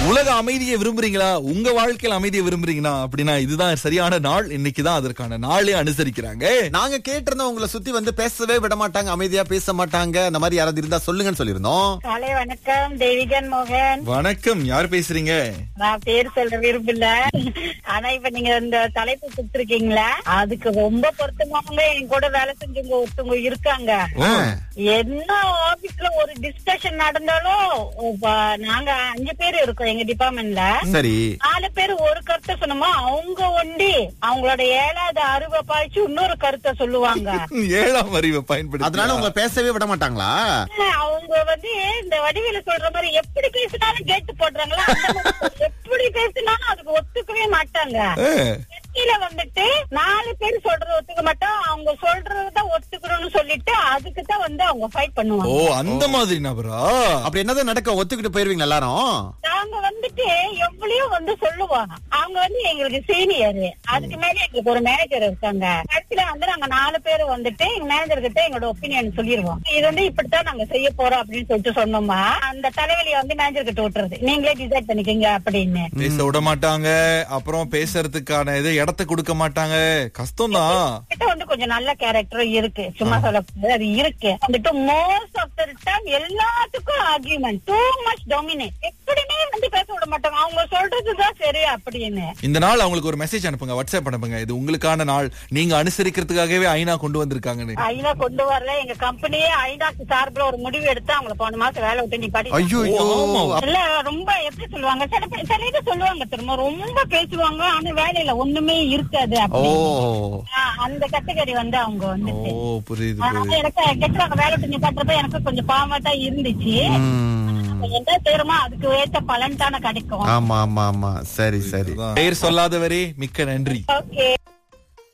உலக அமைதியை விரும்புறீங்களா உங்க வாழ்க்கையில அமைதியை விரும்புறீங்களா அப்படின்னா இதுதான் சரியான நாள் இன்னைக்கு தான் அதற்கான நாளே அனுசரிக்கிறாங்க நாங்க கேட்டிருந்தோம் உங்களை சுத்தி வந்து பேசவே விட மாட்டாங்க அமைதியா பேச மாட்டாங்க அந்த மாதிரி யாராவது இருந்தா சொல்லுங்கன்னு சொல்லியிருந்தோம் காலை வணக்கம் தேவிகன் மோகன் வணக்கம் யார் பேசுறீங்க நான் பேர் சொல்ற விரும்பல ஆனா இப்ப நீங்க இந்த தலைப்பு கொடுத்துருக்கீங்களா அதுக்கு ரொம்ப பொருத்தமானவங்க என் கூட வேலை செஞ்சவங்க ஒருத்தவங்க இருக்காங்க ஓ, என்ன ஆபீஸ்ல ஒரு டிஸ்கஷன் நடந்தாலும் இப்ப நாங்க அஞ்சு பேர் இருக்கோம் எங்க டிபார்ட்மெண்ட்ல சரி நாலு பேர் ஒரு கருத்தை சொன்னோமா அவங்க ஒண்டி அவங்களோட ஏழாவது அறுவை பாய்ச்சி இன்னொரு கருத்தை சொல்லுவாங்க ஏழாம் அறிவை பயன்படுத்தி அதனால உங்களை பேசவே விட மாட்டாங்களா அவங்க வந்து இந்த வடிவேல சொல்ற மாதிரி எப்படி பேசினாலும் கேட்டு போடுறாங்களா அந்த மாதிரி எப்படி பேசினாலும் அதுக்கு ஒத்துக்கவே மாட்டாங்க கட்சியில வந்துட்டு நாலு பேர் சொல்றத ஒத்துக்க மாட்டோம் அவங்க சொல்றதுதான் ஒத்துக்கணும்னு சொல்லிட்டு அதுக்கு தான் வந்து அவங்க ஃபைட் ஓ பண்ணுவாங்க அந்த மாதிரி நபரா அப்படி என்னதான் நடக்க ஒத்துக்கிட்டு போயிருவீங்க எல்லாரும் நாங்க வந்துட்டு எவ்வளவு வந்து சொல்லுவோம் அவங்க வந்து எங்களுக்கு சீனியர் அதுக்கு மேல எங்களுக்கு ஒரு மேனேஜர் இருக்காங்க கடைசியில வந்து நாங்க நாலு பேர் வந்துட்டு எங்க மேனேஜர் கிட்ட எங்களோட ஒப்பீனியன் சொல்லிடுவோம் இது வந்து இப்படித்தான் நாங்க செய்ய போறோம் அப்படின்னு சொல்லிட்டு சொன்னோமா அந்த தலைவலியை வந்து மேனேஜர் கிட்ட விட்டுறது நீங்களே டிசைட் பண்ணிக்கங்க அப்படின்னு பேச விட மாட்டாங்க அப்புறம் பேசுறதுக்கான இது இடத்த கொடுக்க மாட்டாங்க கஷ்டம் தான் கிட்ட வந்து கொஞ்சம் நல்ல கேரக்டர் இருக்கு சும்மா சொல்ல அது இருக்கு வந்துட்டு மோஸ்ட் ஆஃப் த டைம் எல்லாத்துக்கும் ஆர்கியூமெண்ட் டூ மச் டொமினேட் எப்படியுமே வந்து பேச விட மாட்டாங்க அவங்க சொல்றதுதான் சரி அப்படின்னு இந்த நாள் அவங்களுக்கு ஒரு மெசேஜ் அனுப்புங்க வாட்ஸ்அப் அனுப்புங்க இது உங்களுக்கான நாள் நீங்க அனுசரிக்கிறதுக்காகவே ஐநா கொண்டு வந்திருக்காங்கன்னு ஐநா கொண்டு வரல எங்க கம்பெனியே ஐநாக்கு சார்பில் ஒரு முடிவு எடுத்து அவங்கள போன மாசம் வேலை விட்டு நிப்பாட்டி ஐயோ ஐயோ ஆமா. இல்ல ரொம்ப எப்படி சொல்லுவாங்க சில பேர் சில இது சொல்லுவாங்க திரும்ப ரொம்ப பேசுவாங்க ஆனா வேலையில ஒண்ணுமே இருக்காது ஓ அப்படி ஆ, அந்த கேட்டகரி வந்து அவங்க ஓ வந்துட்டு புரியுது ஆ, புரியுது எனக்கு கெட்டுவாங்க வேலை விட்டு நிப்பாட்டுறப்ப எனக்கு கொஞ்சம் பாவமா தான் இருந்துச்சு ம். நம்ம என்ன செய்யறோமோ அதுக்கு ஏற்ற பலன் தானே கிடைக்கும் ஆமா ஆமா ஆமா சரி சரி பெயர் சொல்லாதவரே மிக்க நன்றி ஓகே